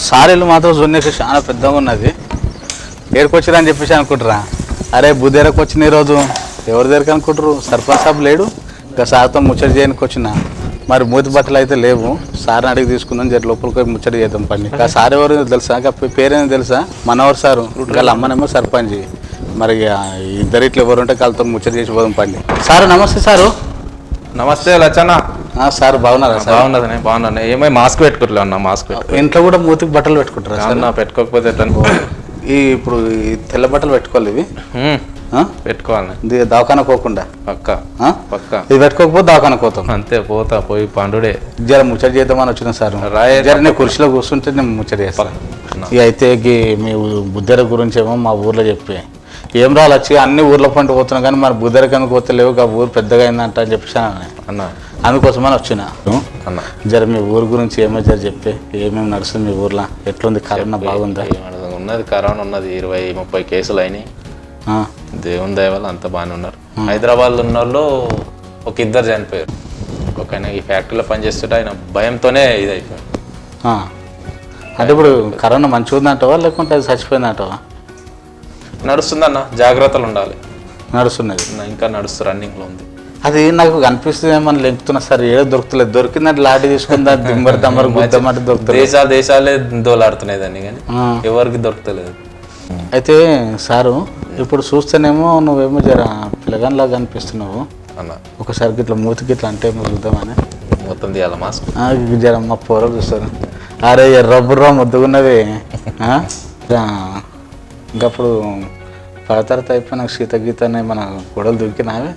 Sir ఇల్లు మాత్రం జొన్నకి చాలా పెద్దగా ఉన్నది ఏడుకొచ్చిరా అని చెప్పేసి అనుకుంటారా అరే బుద్ధేరకు వచ్చిన ఈరోజు ఎవరి దగ్గరికి అనుకుంటారు సర్పంచ్ సాబ్ లేడు ఇంకా సార్తో ముచ్చట చేయడానికి వచ్చిన మరి మూతి బట్టలు అయితే లేవు సార్ని అడిగి తీసుకుందాం జర లోపలికి పోయి ముచ్చట చేద్దాం పండి ఇంకా సార్ ఎవరు తెలుసా ఇంకా పే- పేరేందో తెలుసా మనోహర్ సారు వాళ్ళ అమ్మనేమో సర్పంచ్ మరి ఇక ఇద్దరు ఇట్లా ఎవరు ఉంటే వాళ్ళతో ముచ్చట చేసి పోదాం పండి సారు నమస్తే సారు నమస్తే లచ్చన్న ఆ, సార్ బాగున్నారా సార్ బాగున్నది బాగున్నా ఏమై మాస్క్ పెట్టుకోవట్లే అన్న మాస్క్ పెట్టుకో ఇంట్లో కూడా మూతికి బట్టలు పెట్టుకుంటారా సార్ అన్న పెట్టుకోకపోతే ఎట్లా ఈ ఇప్పుడు ఈ తెల్ల బట్టలు పెట్టుకోవాలి ఇవి హ్మ్, ఆ? పెట్టుకోవాలి ఇది దవాఖాన పోకుండా పక్క ఆ? పక్క ఇది పెట్టుకోకపోతే దవాఖాన పోతాం అంతే పోతా పోయి పండుడే జర ముచ్చట చేద్దామని వచ్చిన సార్ రాయే జర నేను కుర్చీలో కూర్చుంటే నేను ముచ్చట చేస్తాను ఇక అయితే గీ మీ బుద్ధెర గురించి ఏమో మా ఊర్లో చెప్పి ఏం రాలు వచ్చి అన్ని ఊర్ల పంట పోతున్నాం కానీ మరి బుద్ధెర కింద పోతే లేవు ఆ ఊరు పెద్దగా అయిందంట అని చెప్పేసి అన్న అందుకోసమని వచ్చిన అన్న జర మీ ఊరు గురించి ఏమో జర చెప్పి ఏమేమి నడుస్తుంది మీ ఊర్లో ఎట్లుంది కరోనా బాగుందా ఏమనదు, ఉన్నది కరోనా ఉన్నది ఇరవై ముప్పై కేసులు అయినాయి ఆ, దేవుని దయ వల్ల అంత బాగానే ఉన్నారు హైదరాబాద్లో ఉన్న వాళ్ళు ఒక ఇద్దరు చనిపోయారు ఒక ఆయన ఈ ఫ్యాక్టరీలో పనిచేస్తుంటే ఆయన భయంతోనే ఇది అయిపోయాడు ఆ. అంటే ఇప్పుడు కరోనా మంచిగా ఉందంటావా లేకుంటే అది చచ్చిపోయిందంటావా నడుస్తుందన్న జాగ్రత్తలు ఉండాలి నడుస్తున్నది ఇంకా నడుస్తూ రన్నింగ్లో ఉంది అది నాకు కనిపిస్తుంది ఏమని లెంకుతున్నా సార్ ఏదో దొరుకుతలేదు దొరికిందంటే లాఠీ తీసుకుందా దిమ్మరి దమ్మరి గుద్దమంటే దొరుకుతుంది దేశాలు దేశాలే దోలాడుతున్నాయి దాన్ని కానీ ఆ. ఎవరికి దొరకలేదు అయితే సారు ఇప్పుడు చూస్తేనేమో నువ్వేమో జర పిల్లగానిలాగా కనిపిస్తున్నావు అన్న ఒకసారి ఇట్లా మూతికి ఇట్లా అంటే చూద్దామని మొత్తం తీయాల మాస్క్ ఆ, ఇక జర మా పోర చూస్తారు అరే ఎర్రబుర్ర ముద్దుగున్నది ఆ? ఆ, ఇంకప్పుడు పదో తరగతి అయిపోయినాక సీత గీత అనే మన గొడవలు దొరికినావే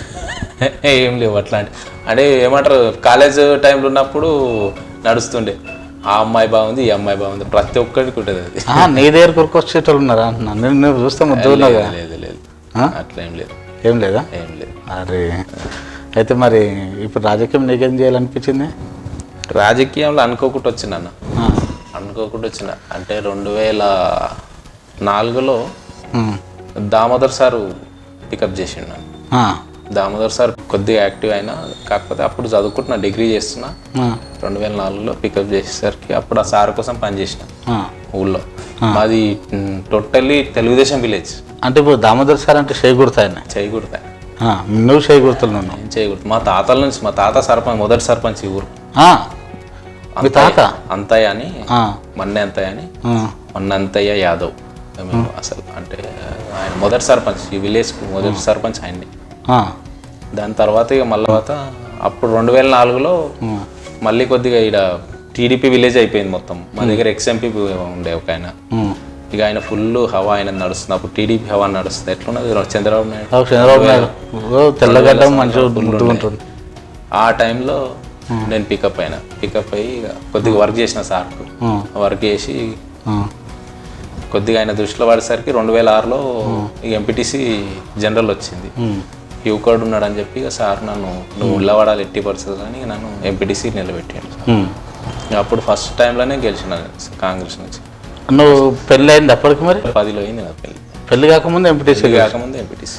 ఏం లేవు అట్లాంటి అంటే ఏమంటారు కాలేజ్ టైంలో ఉన్నప్పుడు నడుస్తుండే ఆ అమ్మాయి బాగుంది ఈ అమ్మాయి బాగుంది ప్రతి ఒక్కరికి ఉంటుంది అది ఆ, నీ దగ్గర కొరకు వచ్చేటోళ్ళు ఉన్నారా అంటున్నా నేను నువ్వు చూస్తే ముద్దుగున్నావు కదా లేదు లేదు ఆ? అట్లా ఏం లేదు ఏం లేదా ఏం లేదు అరే అయితే మరి ఇప్పుడు రాజకీయం నీకేం చేయాలనిపించింది రాజకీయంలో అనుకోకుండా వచ్చిన అన్న ఆ, అనుకోకుండా వచ్చిన అంటే రెండు వేల నాలుగులో ఉమ్, దామోదర్ సారు పికప్ చేసిండు నన్ను ఆ, దామోదర్ సార్ కొద్దిగా యాక్టివ్ అయినా కాకపోతే అప్పుడు చదువుకుంటున్నా డిగ్రీ చేస్తున్నా ఆ, రెండు వేల నాలుగులో పికప్ చేసేసరికి అప్పుడు ఆ సార్ కోసం పనిచేసిన ఆ. ఊళ్ళో మాది టోటల్లీ తెలుగుదేశం విలేజ్ అంటే ఇప్పుడు దామోదర్ సార్ అంటే చేయకూడదు ఆయన చేయకూడదు ఆ, నువ్వు చేయకూడదు నువ్వు ఏం చేయకూడదు మా తాతల నుంచి మా తాత సర్పంచ్ మొదటి సర్పంచ్ ఈ ఊరు ఆ, మీ తాత అంతయ్య అని ఆ, మన్నే అంతయ్య అని ఆ, మొన్న అంతయ్య యాదవ్ మేము అసలు అంటే ఆయన మొదటి సర్పంచ్ ఈ విలేజ్కు మొదటి సర్పంచ్ ఆయన్ని ఆ, దాని తర్వాత ఇక మళ్ళీ తర్వాత అప్పుడు రెండు వేల నాలుగులో మళ్ళీ కొద్దిగా ఇక్కడ టీడీపీ విలేజ్ అయిపోయింది మొత్తం మా దగ్గర ఎక్స్ఎంపీ ఉండే ఒక ఆయన ఉమ్. ఇక ఆయన ఫుల్ హవా ఆయన నడుస్తుంది అప్పుడు టీడీపీ హవా నడుస్తుంది ఎట్లున్నది చంద్రబాబు నాయుడు ఓ, చంద్రబాబు నాయుడు ఓ, తెల్లగడ్డ మంచిగా ముద్దుకుంటుంది ఆ టైంలో నేను పికప్ అయినా పికప్ అయ్యి ఇక కొద్దిగా వర్క్ చేసిన సార్కు ఆ, వర్క్ చేసి ఆ, కొద్దిగా ఆయన దృష్టిలో పడేసరికి రెండు వేల ఆరులో ఈ ఎంపీటీసీ జనరల్ వచ్చింది ఉమ్. యువకుడు ఉన్నాడు అని చెప్పి ఇక సార్ నన్ను నువ్వు ఉళ్ళవాడాలి ఎట్టి పరిస్థితులు అని నన్ను ఎంపీటీసీ నిలబెట్టాడు సార్. ఉమ్. ఇక అప్పుడు ఫస్ట్ టైంలోనే గెలిచిన కాంగ్రెస్ నుంచి నువ్వు పెళ్ళి అయింది అప్పటికి మరి పదిలో అయింది నా పెళ్ళి పెళ్లి కాకముందు ఎంపీటీసీ పెళ్లి కాకముందు ఎంపీటీసీ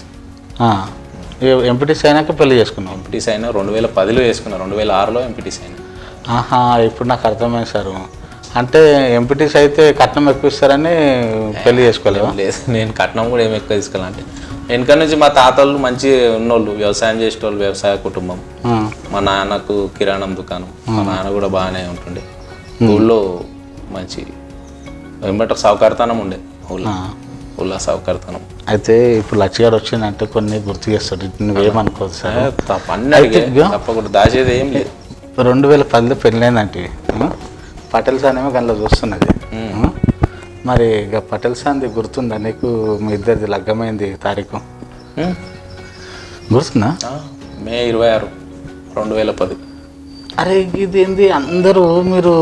ఎంపీటీసీ అయినాక పెళ్లి చేసుకున్నావు ఎంపీటీసీ అయినా రెండు వేల పదిలో వేసుకున్నా రెండు వేల ఆరులో ఎంపీటీసీ అయినా ఆహా ఇప్పుడు నాకు అర్థమైంది సార్ అంటే ఎంపీటీసీ అయితే కట్నం ఎక్కువ ఇస్తారని పెళ్లి చేసుకోలేవా లేదు నేను కట్నం కూడా ఏమి ఎక్కువ తీసుకోవాలంటే వెనక నుంచి మా తాతలు మంచి ఉన్నోళ్ళు వ్యవసాయం చేసేటోళ్ళు వ్యవసాయ కుటుంబం ఆ, మా నాన్నకు కిరాణం దుకాణం మా నాన్న కూడా బాగానే ఉంటుండే ఊళ్ళో మంచి ఏమంటారు సౌకర్యతనం ఉండే ఊళ్ళో ఆ. ఊళ్ళో సౌకర్యతనం అయితే ఇప్పుడు లచ్చిగాడు వచ్చిందంటే కొన్ని గుర్తు చేస్తాడు నువ్వేమనుకోదు సార్ తప్ప అన్ని అడిగే తప్పకుండా దాచేది ఏం లేదు రెండు వేల పదిలో పెళ్ళైందంటే పటేల్ సార్ ఏమో గంటలో చూస్తున్నది ఆ? మరి ఇక పటేల్ సార్ది గుర్తుందా నీకు మీ ఇద్దరిది లగ్గమైంది తారీఖు ఉం? గుర్తుందా ఆ, మే ఇరవై ఆరు రెండు వేల పది అరే ఇది ఏంది అందరూ మీరు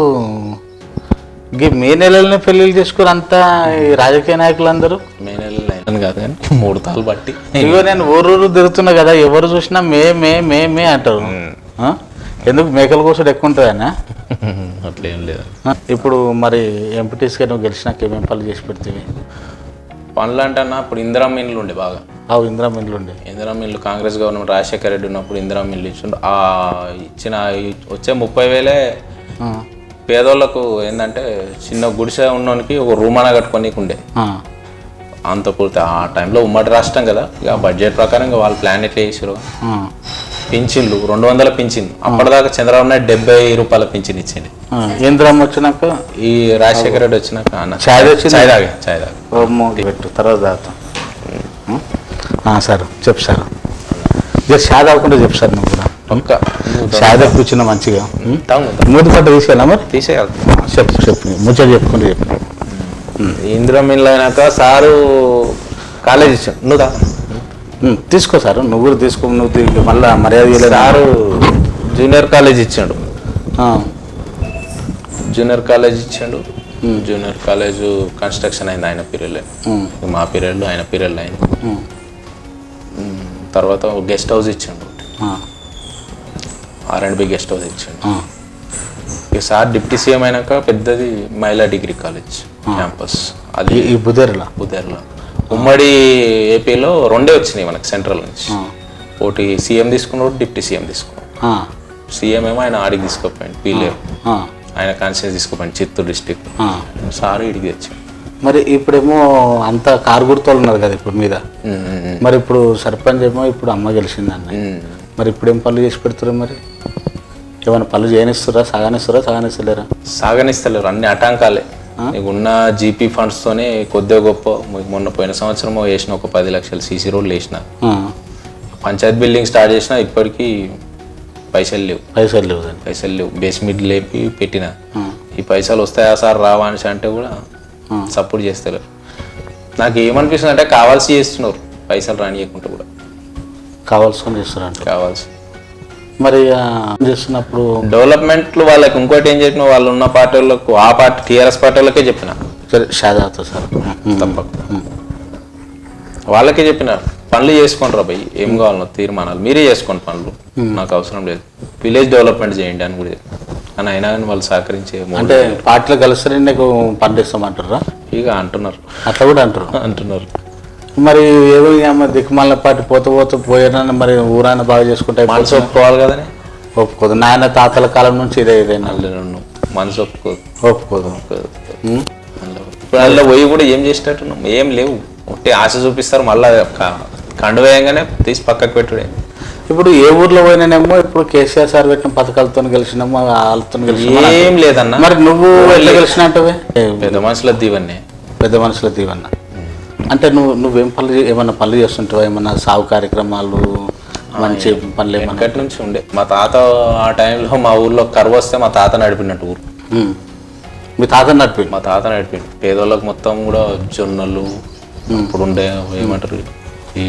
ఈ మే నెలలోనే పెళ్ళిళ్ళు చేసుకోరు అంతా ఈ రాజకీయ నాయకులందరూ మే నెలలో అయినాను కాదు కానీ మూడు తాళ్ళు బట్టి ఇగో నేను ఊరూరు తిరుగుతున్నా కదా ఎవరు చూసినా మే మే మే మే అంటారు ఆ? ఎందుకు మేకల కోసం ఎక్కువ ఉంటుందన్నా అట్లా ఏం లేదు ఆ? ఇప్పుడు మరి ఎంపీటీస్గా నువ్వు గెలిచినాక ఏమేం పనులు చేసి పెడితే పనులు అంటే అన్న అప్పుడు ఇందిరా మిల్లు ఉండే బాగా ఆ ఇందిరా మిల్లు ఉండే ఇందిరా మిల్లు కాంగ్రెస్ గవర్నమెంట్ రాజశేఖర రెడ్డి ఉన్నప్పుడు ఇందిరా మిల్లు ఇచ్చిండు ఆ ఇచ్చిన ఈ వచ్చే ముప్పై వేలే ఆ. పేదోళ్ళకు ఏంటంటే చిన్న గుడిసె ఉన్నోనికి ఒక రూమ్ అన కట్టుకోనీకి ఉండే ఆ, అంత పూర్తి ఆ టైంలో ఉమ్మడి రాష్ట్రం కదా ఇక బడ్జెట్ ప్రకారం ఇక వాళ్ళు ప్లాన్ ఎట్లా చేసారు ఆ, పింఛన్లు రెండు వందల పింఛన్ అప్పటిదాకా చంద్రబాబు నాయుడు డెబ్బై రూపాయల పింఛన్ ఇచ్చింది ఆ. ఇంద్రం వచ్చినాక ఈ రాజశేఖర రెడ్డి వచ్చినాక అన్న ఛాయ్ తెచ్చింది? ఛాయ్ తాగా ఛాయ్ తాగా ఓమో పెట్టు తర్వాత తాగుతాం ఆ, సార్ చెప్పు సార్ జర షాద్ అవ్వకుండా చెప్పు సార్ నువ్వు కూడా ఒక్క షాద్ కూర్చున్నా మంచిగా ఉం? తాగు మూడు పట్ట తీసుకెళ్ళా మరి తీసేయాలి చెప్పు చెప్పు ముచ్చట చెప్పుకుంటే చెప్పు ఇందిరా మిల్లు అయినాక సారు కాలేజ్ ఇచ్చాడు నువ్వు తా ఉం, తీసుకో సార్ నువ్వు కూడా తీసుకో నువ్వు తీ- మళ్ళా మర్యాద ఇవ్వలేదు. సారు జూనియర్ కాలేజ్ ఇచ్చాడు ఆ, జూనియర్ కాలేజ్ ఇచ్చాడు జూనియర్ కాలేజ్ కన్స్ట్రక్షన్ అయింది ఆయన పీరియడ్లో ఉం, మా పీరియడ్లో ఆయన పీరియడ్లో అయింది ఉం, ఉమ్, తర్వాత గెస్ట్ హౌస్ ఇచ్చాడు ఆ, R and B guest house ఇచ్చాడు ఆ, ఇక సార్ డిప్యూటీ సీఎం అయినాక పెద్దది మహిళా డిగ్రీ కాలేజ్ క్యాంపస్ అది ఈ- ఈ బుధేరులా బుధేర్లో ఉమ్మడి ఏపీలో రెండే వచ్చినాయి మనకి సెంట్రల్ నుంచి ఆ, ఒకటి సీఎం తీసుకున్నాడు డిప్యూటీ సీఎం తీసుకున్నాడు ఆ, సీఎం ఏమో ఆయన ఆడికి తీసుకుపోయాడు పీలేరు ఆ, ఆయన కాన్షియస్ తీసుకుపోయాడు చిత్తూరు డిస్టిక్ ఆ. సార్ ఇడికి తెచ్చాడు మరి ఇప్పుడేమో అంతా కారు గుర్తోళ్ళు ఉన్నారు కదా ఇప్పుడు మీద ఉమ్, ఉమ్, మరి ఇప్పుడు సర్పంచ్ ఏమో ఇప్పుడు అమ్మ గెలిచిందన్న ఉమ్. మరి ఇప్పుడు ఏం పనులు చేసి పెడుతున్నారు మరి ఏమైనా పనులు చేయనిస్తురా సగానిస్తురా సగానిస్తలేరా సాగనిస్తలేరు అన్ని అటాంకాలే నీకు ఉన్న జీపీ ఫండ్స్తోనే కొద్దిగా గొప్ప మీకు మొన్న పోయిన సంవత్సరం వేసిన ఒక పది లక్షలు సీసీ రోడ్లు వేసిన ఆ, పంచాయత్ బిల్డింగ్ స్టార్ట్ చేసిన ఇప్పటికీ పైసలు లేవు పైసలు లేవు దాన్ని పైసలు లేవు బేస్మెంట్ లేపి పెట్టిన ఆ, ఈ పైసలు వస్తాయా సార్ రావా అనేసి అంటే కూడా సపోర్ట్ చేస్తారు నాకు ఏమనిపిస్తుంది అంటే కావాల్సి చేస్తున్నారు పైసలు రానియకుండా కూడా కావాల్సుకొని చేస్తారంట కావాల్సి మరి ఆ, చేస్తున్నప్పుడు డెవలప్మెంట్లు వాళ్ళకి ఇంకోటి ఏం చెప్పిన వాళ్ళు ఉన్న పార్టీ వాళ్ళకు ఆ పార్టీ టీఆర్ఎస్ పార్టీ వాళ్ళకే చెప్పిన సరే షాదాతో సార్ ఉం, తప్పక వాళ్ళకే చెప్పిన పనులు చేసుకోండి రా భయ్ ఏం కావాలనో తీర్మానాలు మీరే చేసుకోండి పనులు నాకు అవసరం లేదు విలేజ్ డెవలప్మెంట్ చేయండి అని కూడా చెప్పిన. కానీ అయినా కానీ వాళ్ళు సహకరించే మూడు అంటే పార్టీలో కలిస్తే నీకు పండిస్తామంటారా ఇక అంటున్నారు అట్లా కూడా అంటారు అంటున్నారు మరి ఏదో అమ్మ దిక్కుమాల పార్టీ పోతూ పోతూ పోయినా మరి ఊరాన్ని బాగా చేసుకుంటే మనసు ఒప్పుకోవాలి కదనే ఒప్పుకోదు నాయన తాతల కాలం నుంచి ఇదే ఇదేనా అందులో మనసు ఒప్పుకోదు ఒప్పుకోదు ఉం? అందులో. ఇప్పుడు అందులో పోయి కూడా ఏం చేసేటట్టున్నాం ఏం లేవు ఒకటి ఆశ చూపిస్తారు మళ్ళా క- కండు వేయంగానే తీసి పక్కకు పెట్టుడే ఇప్పుడు ఏ ఊర్లో పోయినానేమో ఇప్పుడు కేసీఆర్ సార్ పెట్టిన పథకాలతో గెలిచినామో వాళ్ళతో గెలిచినామో ఏం లేదన్న మరి నువ్వు ఎట్లా గెలిచినట్టువే పెద్ద మనుషుల దీవన్నే పెద్ద మనుషుల దీవన్న అంటే నువ్వు నువ్వేం పనులు చే- ఏమన్నా పనులు చేస్తుంటావా ఏమన్నా సాగు కార్యక్రమాలు మంచి పనులు ఏమన్నా వెనకటి నుంచి ఉండే మా తాత ఆ టైంలో మా ఊర్లో కరువు వస్తే మా తాత నడిపినట్టు ఊరు ఉం. మీ తాత నడిపి మా తాత నడిపిండు పేదోళ్ళకి మొత్తం కూడా జొన్నలు ఇప్పుడు ఉండే ఏమంటారు ఈ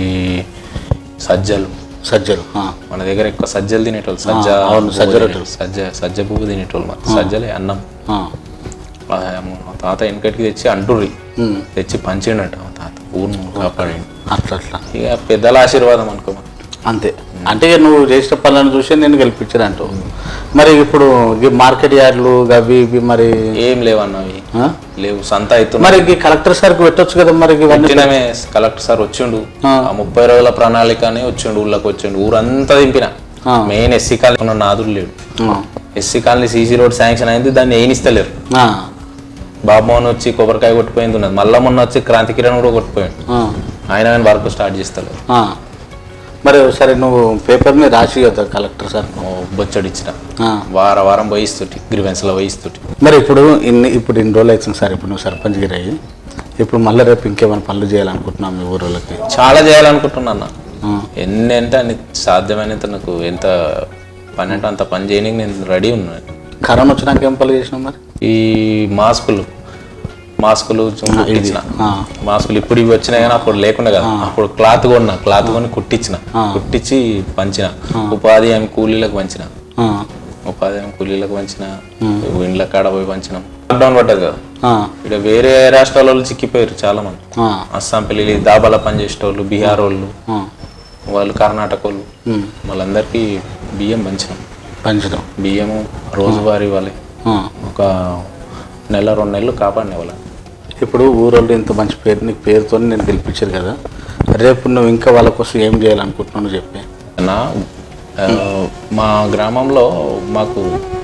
సజ్జలు సజ్జలు ఆ. మన దగ్గర ఎక్కువ సజ్జలు తినేటోళ్ళు సజ్జ అవును, పువ్వు సజ్జ తినే- సజ్జ సజ్జ పువ్వు తినేటోళ్ళు మా సజ్జలే అన్నం ఆ. ఆ మా తాత వెనకటికి తెచ్చి అంటుర్రి ఉం. తెచ్చి పంచిండట మా తాత ఊరును కాపాడిండు అట్లా అట్లా ఇక పెద్దల ఆశీర్వాదం అనుకో మరి. అంతే అంటే ఇక నువ్వు చేసిన పనులను చూసి నేను గెలిపించాను మరి ఇప్పుడు ఈ మార్కెట్ యార్డ్లు అవి ఇవి మరి ఏం లేవన్నవి ఆ? లేవు సంత అవుతున్నా మరి ఈ కలెక్టర్ సార్కి పెట్టొచ్చు కదా మరి ఇవన్నీ వచ్చినమే కలెక్టర్ సార్ వచ్చిండు ఆ. ఆ ముప్పై రోజుల ప్రణాళిక అని వచ్చిండు ఊళ్ళకి వచ్చిండు ఊరంతా దింపిన ఆ. మెయిన్ ఎస్సీ కాలనీ ఉన్న నాదుడు లేడు ఆ. SC colony CC road sanction అయింది దాన్ని ఏనిస్తలేరు ఆ. బాబుమోహన్ వచ్చి కొబ్బరికాయ కొట్టిపోయింది ఉన్నది మళ్ళా మొన్న వచ్చి క్రాంతి కిరణ్ కూడా కొట్టిపోయాడు ఆ. ఆయన కానీ వర్క్ స్టార్ట్ చేస్తలేరు ఆ. మరి సరే నువ్వు పేపర్ మీద రాసి కదా కలెక్టర్ సార్ ఓ బొచ్చడి ఇచ్చిన ఆ. వార వారం వహిస్తుటి గ్రివెన్స్లో వహిస్తుటి మరి ఇప్పుడు ఇన్ని ఇప్పుడు ఇన్ని రోజులు అవుతుంది సార్ ఇప్పుడు నువ్వు సర్పంచ్ గిరి అయ్యి ఇప్పుడు మళ్ళీ రేపు ఇంకేమైనా పనులు చేయాలనుకుంటున్నావు మీ ఊరోళ్ళకి చాలా చేయాలనుకుంటున్నా అన్న ఆ. ఎన్ని అంటే అన్ని సాధ్యమైనంత నాకు ఎంత పని అంటే అంత పని చేయడానికి నేను రెడీ ఉన్నాను కరోనా వచ్చినాక ఏం పనులు చేసినావు మరి ఈ మాస్కులు మాస్కులు కుట్టించిన ఆ. మాస్కులు ఇప్పుడు ఇవి వచ్చినాయి కానీ అప్పుడు లేకుండా కదా అప్పుడు క్లాత్ కొన్నా క్లాత్ కొని కుట్టించిన కుట్టించి పంచిన ఉపాధి హామీ కూలీలకు పంచిన ఆ. ఉపాధి హామీ కూలీలకు పంచిన ఇండ్ల కాడ పోయి పంచినాం లాక్డౌన్ పడ్డది కదా ఆ. ఇక్కడ వేరే రాష్ట్రాల వాళ్ళు చిక్కిపోయారు చాలా మంది ఆ. అస్సాం పెళ్ళి దాబాల పనిచేసేటోళ్ళు బీహార్ వాళ్ళు ఆ. వాళ్ళు కర్ణాటక వాళ్ళు ఉమ్. వాళ్ళందరికీ బియ్యం పంచినాం పంచడం బియ్యము రోజువారీ వాళ్ళే ఆ. ఒక నెల రెండు నెలలు కాపాడిన వాళ్ళని ఇప్పుడు ఊరోళ్ళు ఇంత మంచి పేరు నీకు పేరుతో నేను గెలిపించారు కదా రేపు నువ్వు ఇంకా వాళ్ళ కోసం ఏం చేయాలనుకుంటున్నావు చెప్పి నా ఆ, మా గ్రామంలో మాకు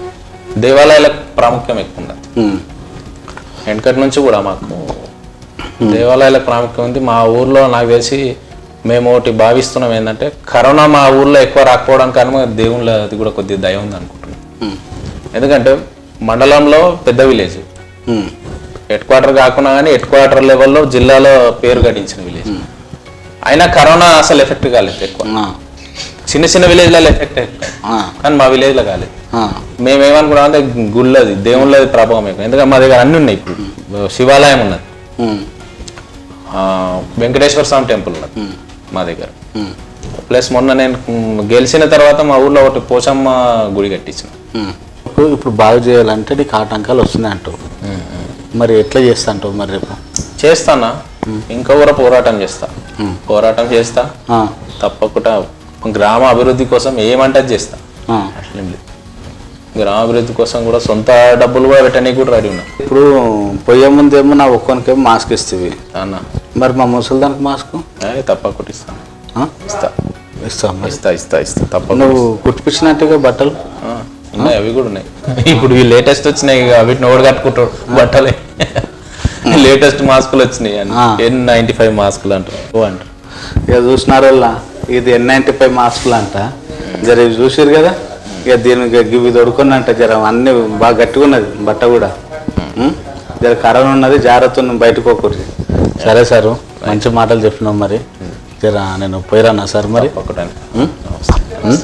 దేవాలయాలకు ప్రాముఖ్యం ఎక్కువ ఉన్నది ఉమ్, వెనకటి నుంచి కూడా మాకు దేవాలయాలకు ప్రాముఖ్యం ఉంది మా ఊర్లో నాకు తెలిసి మేము ఒకటి భావిస్తున్నాం ఏంటంటే కరోనా మా ఊర్లో ఎక్కువ రాకపోవడానికి కారణం దేవుళ్ళ అది కూడా కొద్దిగా దయ ఉంది అనుకుంటున్నాం ఉమ్, ఎందుకంటే మండలంలో పెద్ద విలేజ్ ఉమ్, హెడ్ క్వార్టర్ కాకుండా కానీ హెడ్ క్వార్టర్ లెవెల్లో జిల్లాలో పేరు గడించిన విలేజ్ అయినా కరోనా అసలు ఎఫెక్ట్ కాలేదు ఎక్కువ ఆ, చిన్న చిన్న విలేజ్లలో ఎఫెక్ట్ ఎక్కువ ఆ, కానీ మా విలేజ్లో కాలేదు ఆ, మేమేమనుకున్నాం అంటే గుళ్ళది దేవుళ్ళది ప్రభావం ఎక్కువ ఎందుకంటే మా దగ్గర అన్ని ఉన్నాయి ఇప్పుడు శివాలయం ఉన్నది ఉమ్, ఆ, వెంకటేశ్వర స్వామి టెంపుల్ ఉన్నది ఉమ్, మా దగ్గర ఉమ్, ప్లస్ మొన్న నేను మ్, గెలిచిన తర్వాత మా ఊర్లో ఒకటి పోచమ్మ గుడి కట్టించిన ఉమ్. ఇప్పుడు ఇప్పుడు బాగు చేయాలంటే నీకు ఆటంకాలు వస్తున్నాయి అంటావు మరి ఎట్లా చేస్తా అంటావు మరి రేపు చేస్తానా ఇంకా కూడా పోరాటం చేస్తా మ్. పోరాటం చేస్తా ఆ, తప్పకుండా గ్రామ అభివృద్ధి కోసం ఏమంటే అది చేస్తా ఆ. అట్లేం లేదు గ్రామ అభివృద్ధి కోసం కూడా సొంత డబ్బులు కూడా పెట్టడానికి కూడా రెడీ ఉన్నా ఇప్పుడు పోయే ముందేమో నా ఒక్కొనికేమో మాస్క్ ఇస్తేవి అన్న మరి మా ముసలిదానికి మాస్క్ అదే తప్పకుండా ఇస్తాను ఆ? ఇస్తా ఇస్తాం మరి ఇస్తా ఇస్తా ఇస్తా తప్పకుండా నువ్వు కుట్టిపించినట్టుగా బట్టలు ఆ, ఉన్నాయి అవి కూడా ఉన్నాయి ఇప్పుడు ఈ లేటెస్ట్ వచ్చినాయి ఇక వీటిని ఓడి కట్టుకుంటాడు బట్టలే లేటెస్ట్ మాస్కులు వచ్చినాయి ఆ. ఎన్ నైంటీ ఫైవ్ మాస్కులు అంటారు ఓ అంటారు ఇక చూసినారు ఇది ఎన్ నైంటీ ఫైవ్ మాస్కులు అంట జర ఇవి చూసిరు కదా ఇక దీనికి ఇవి దొడుకుని అంట జర అన్ని బాగా గట్టిగా ఉన్నది బట్ట కూడా ఉం? జర కరోనా ఉన్నది జాగ్రత్త నువ్వు బయటకు ఒకరి సరే సారు మంచి మాటలు చెప్పినావు మరి జర నేను పోయిరానా సార్ మరి ఒకటని ఉం? ఉం?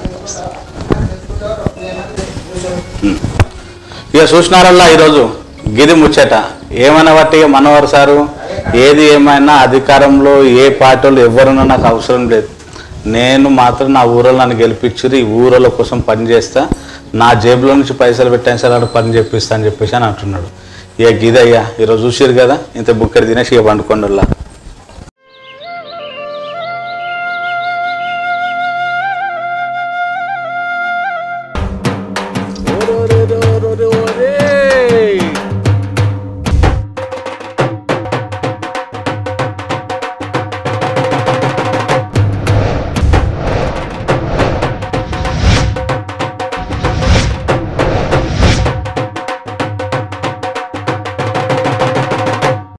ఇక చూసినారల్లా ఈరోజు గిది ముచ్చట ఏమైనా బట్టి ఇక మనోహర్ సారు ఏది ఏమైనా అధికారంలో ఏ పార్టీలు ఎవరున్నా నాకు అవసరం లేదు నేను మాత్రం నా ఊరిలో నన్ను గెలిపించారు ఈ ఊరిలో కోసం పని చేస్తా నా జేబులో నుంచి పైసలు పెట్టాను సార్ అక్కడ పని చెప్పిస్తా అని చెప్పేసి అని అంటున్నాడు ఇక గిదయ్యా ఈరోజు చూసారు కదా ఇంత బుక్కడి తినేసి ఇక పండుకొండల్లా